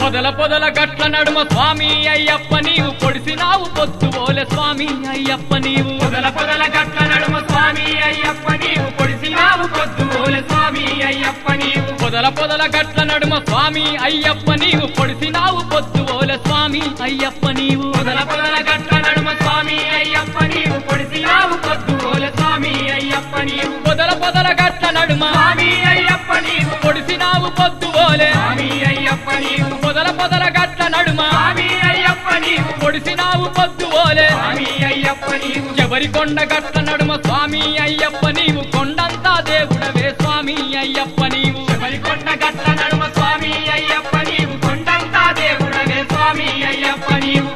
పొదల పొదల గట్ల నడుమ స్వామి అయ్యప్ప నీవు పొడిసినావు పొద్దు ఓలే స్వామి అయ్యప్ప నీవు పొదల పొదల గట్ల నడుమ స్వామి అయ్యప్ప నీవు పొడిసినావు పొద్దు ఓలె స్వామి అయ్యప్ప నీవు పొదల పొదల గట్ల నడుమ స్వామి అయ్యప్ప నీవు పొడిసినావు పొద్దు ఓలే స్వామి అయ్యప్ప నీవు పొదల పొదల గట్ల నడుమ స్వామి అయ్యప్ప నీవు పొడిసినావు పొద్దు ఓలె స్వామి అయ్యప్ప నీవు పొదల పొదల గట్ల నడుమ స్వామి అయ్యప్ప నీవు పొడిసినావు పొద్దు ఓలే స్వామి అయ్యప్ప నీవు పొదల పొదల గట్ల నడుమ స్వామి అయ్యప్ప నీవు పొడిసినావు పొద్దు ఓలే స్వామి అయ్యప్ప నీవు ఎవరి కొండ గట్ల నడుమ స్వామి అయ్యప్ప నీవు కొండంతా దేవుడవే స్వామి అయ్యప్ప నీవు శబరికొండ గట్ల నడుమ స్వామి అయ్యప్ప నీవు కొండంతా దేవుడవే స్వామి అయ్యప్ప నీవు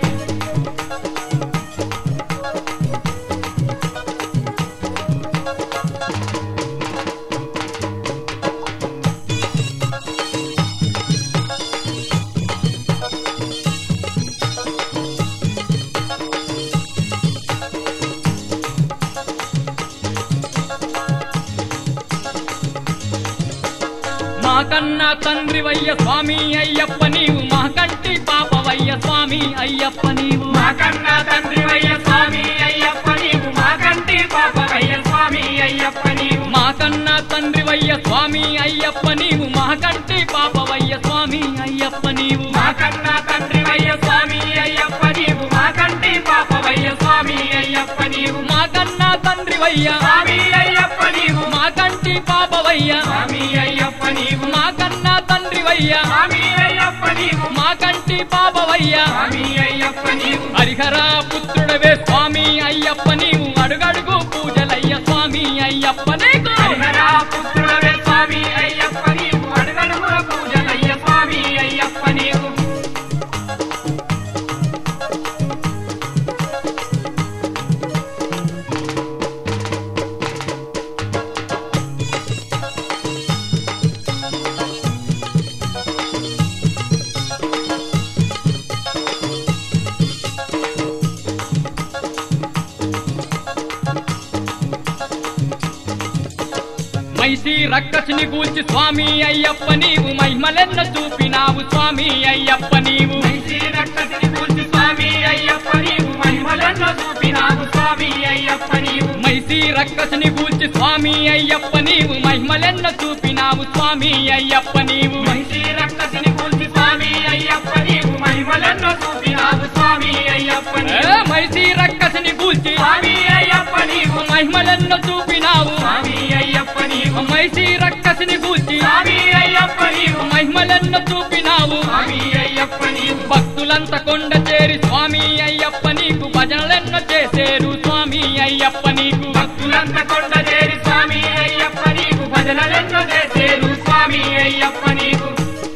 మా కన్నా తండ్రి వయ్య స్వామి అయ్యప్ప నీవు మా కంటి పాపవయ్య స్వామి అయ్యప్ప నీవు మా కన్నా తండ్రి వయ్య స్వామి అయ్యప్ప నీవు మా కంటి పాపవయ్య స్వామి అయ్యప్ప నీవు మా కన్నా తండ్రి వయ్య స్వామి అయ్యప్ప నీవు మా కంటి పాపవయ్య స్వామి అయ్యప్ప నీవు మా కన్నా తండ్రి వయ్య స్వామి అయ్యప్ప నీవు మా కంటి పాపవయ్య స్వామి అయ్యప్ప నీవు మా కన్నా తండ్రి వయ్య స్వామి అయ్యప్ప నీవు మా కంటి పాపవయ్య స్వామి అయ్యప్ప నీవు మా కన్నా తండ్రి వయ్య స్వామి అయ్యప్ప నీవు మా కంటి పాపవయ్య స్వామి అయ్యప్ప నీవు హరిహర పుత్రుడవే స్వామి అయ్యప్ప నీవు అడుగడుగు పూజలయ్య స్వామి అయ్యప్ప నీకు హరిహరా పుత్రుడవే స్వామి అయ్యప్ప నీవు అడుగడుగుల పూజలయ్య స్వామి అయ్యప్ప నీవు మైసి రక్కసిని గూల్చి స్వామి అయ్యప్ప నీవు మహిమలెన్న చూపినావు స్వామి అయ్యప్ప నీవు మైసీ రక్కసిని పూజి స్వామి అయ్యప్ప నీవు మహిమలను చూపినావు స్వామి అయ్యప్ప నీవు మైసి రక్కసిని గూల్చి స్వామి అయ్యప్ప నీవు మహిమలెన్న చూపినావు స్వామి అయ్యప్ప నీవు మైసీ రక్కసిని పూజి స్వామి అయ్యప్ప నీవు మహిమలను చూపినావు స్వామి అయ్యప్ప ఏ, నీవు మైసి రక్కసిని గూల్చి స్వామి అయ్యప్ప నీవు మహిమలెన్న చూపినావు స్వామి అయ్యప్ప నీవు మైసి రక్కసిని గూల్చి స్వామి అయ్యప్ప నీవు మహిమలెన్న చూపినావు స్వామి అయ్యప్ప నీవు భక్తులంత కొండ చేరి స్వామి అయ్యప్ప నీకు భజనలెన్న చేసేరు స్వామి అయ్యప్ప నీకు భక్తులంత కొండ చేరి స్వామి అయ్యప్ప నీకు భజనలెన్నో చేసేరు స్వామి అయ్యప్ప నీకు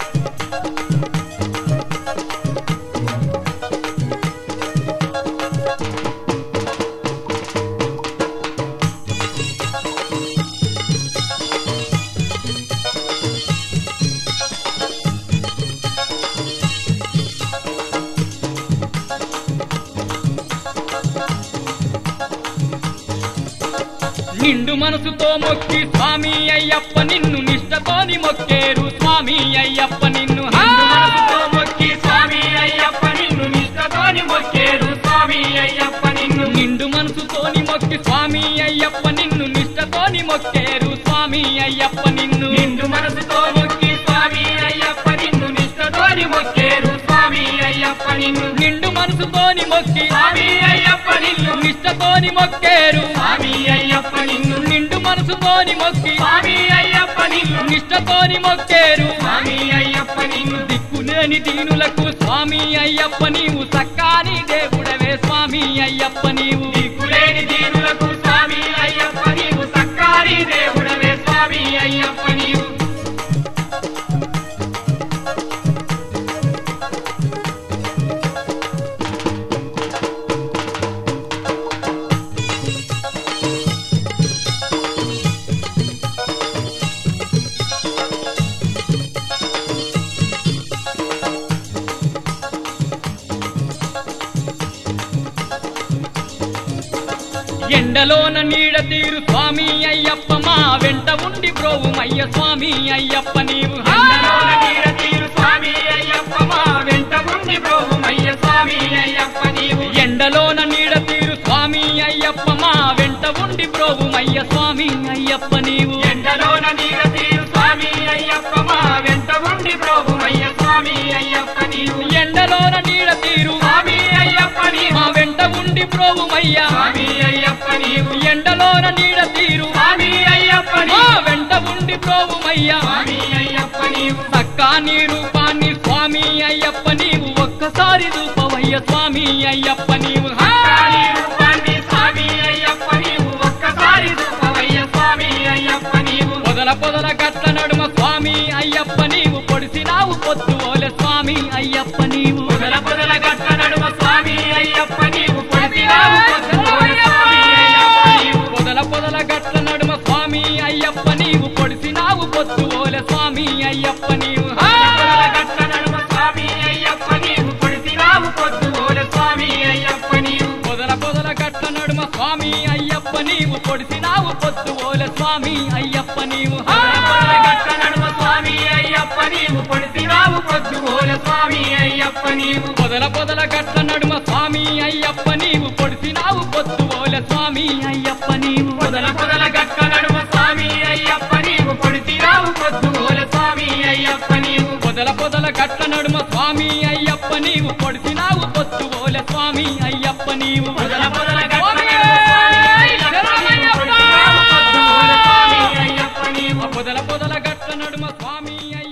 నిండు మనసుతో మొక్కి స్వామి అయ్యప్ప నిన్ను నిష్టతోని మొక్కేరు స్వామి అయ్యప్ప నిన్ను హా! మనసుతో మొక్కి స్వామి అయ్యప్ప నిన్ను నిష్టతోని మొక్కేరు స్వామి అయ్యప్ప నిన్ను నిండు మనసుతోని మొక్కి స్వామి అయ్యప్ప నిన్ను నిష్టతోని మొక్కేరు స్వామి అయ్యప్ప నిన్ను నిండు మనసుతో మొక్కి స్వామి అయ్యప్ప నిన్ను నిష్టతోని మొక్కేరు స్వామి అయ్యప్ప నిన్ను నిండు మనసుతోని మొక్కి స్వామి అయ్యప్ప నిన్ను నిష్టతోని మొక్కేరు స్వామి అయ్యప్ప నిన్ను నిండు మనసుతోని మొక్కి స్వామి అయ్యప్ప నిన్ను నిష్టతోని మొక్కేరు స్వామి అయ్యప్ప నిన్ను దిక్కులేని దీనులకు స్వామి అయ్యప్ప నీవు సక్కాని దేవుడవే స్వామి అయ్యప్ప నీవు దిక్కులేని దీనులకు స్వామి అయ్యప్ప నీవు సక్కారి దేవుడవే స్వామి అయ్యప్ప నీవు ఎండలోన నీడ తీరు స్వామి అయ్యప్ప మా వెంట ఉండి బ్రోవుమయ్య స్వామి అయ్యప్ప నీవు హా! ఎండలోన నీడ తీరు స్వామి అయ్యప్ప మా స్వామి అయ్యప్ప నీవు ఎండలోన నీడ తీరు స్వామి అయ్యప్ప మా వెంట ఉండి బ్రోవుమయ్య స్వామి అయ్యప్ప నీవు ఎండలోన నీడ తీరు స్వామి అయ్యప్ప మా వెంట ఉండి ప్రభుమయ్య స్వామి అయ్యప్ప నీవు ఎండలోన నీడ తీరు స్వామి అయ్యప్ప నీవు మా వెంట ఉండి బ్రోవుమయ్య స్వామి అయ్యప్ప నీవు ఎండలోన నీడ తీరు స్వామి అయ్యప్ప మా నీవు వెంట ఉండి బ్రోవుమయ్య స్వామి అయ్యప్ప నీవు చక్కా నీ రూపాన్ని స్వామి అయ్యప్ప నీవు ఒక్కసారి రూపవయ్య స్వామి అయ్యప్ప నీవు హా! కాళీ రూపాన్ని స్వామి అయ్యప్ప నీవు ఒక్కసారి రూపమయ్య స్వామి అయ్యప్ప నీవు పొదల పొదల గట్ల నడుమ స్వామి అయ్యప్ప నీవు పొడిసినావు పొద్దు ఓలె స్వామి అయ్యప్ప నీవు పొదల పొదల గట్ల నడుమ స్వామి అయ్యప్ప నీవు పొడిసినావు పొద్దుపోయి స్వామి అయ్యప్ప నీవు పొదల పొదల గట్ల నడుమ స్వామి అయ్యప్ప నీవు పొడిసినావు పొద్దు ఓలె స్వామి అయ్యప్ప నీవు హా! పొదల గట్ల నడుమ స్వామి అయ్యప్ప నీవు పొడిసినావు పొద్దుపోయి స్వామి అయ్యప్ప నీవు పొదల పొదల గట్ల నడుమ స్వామి అయ్యప్ప నీవు పొడిసినావు పొద్దు ఓలె స్వామి అయ్యప్ప నీవు హా! పొదల గట్ల నడుమ స్వామి అయ్యప్ప నీవు పొడిసినావు పొద్దుపోయి స్వామి అయ్యప్ప నీవు పొదల పొదల గట్ల నడుమ స్వామి అయ్యప్ప నీవు పొడిసినావు పొద్దు ఓలె స్వామి అయ్యప్ప నీవు పొదల పొదల గట్ల నడుమ స్వామి అయ్యప్ప నీవు పొడిసినావు పొద్దుపోయి స్వామి అయ్యప్ప నీవు పొదల పొదల గట్ల నడుమ స్వామి అయ్యప్ప నీవు పొడిసినావు పొద్దు ఓలె స్వామి అయ్యప్ప నీవు పొదల పొదల గట్ల నడుమ స్వామి అయ్యప్ప నీవు పొడిసినావు పొద్దుపోయి స్వామి అయ్యప్ప నీవు పొదల పొదల గట్ల నడుమ స్వామి అయ్యప్ప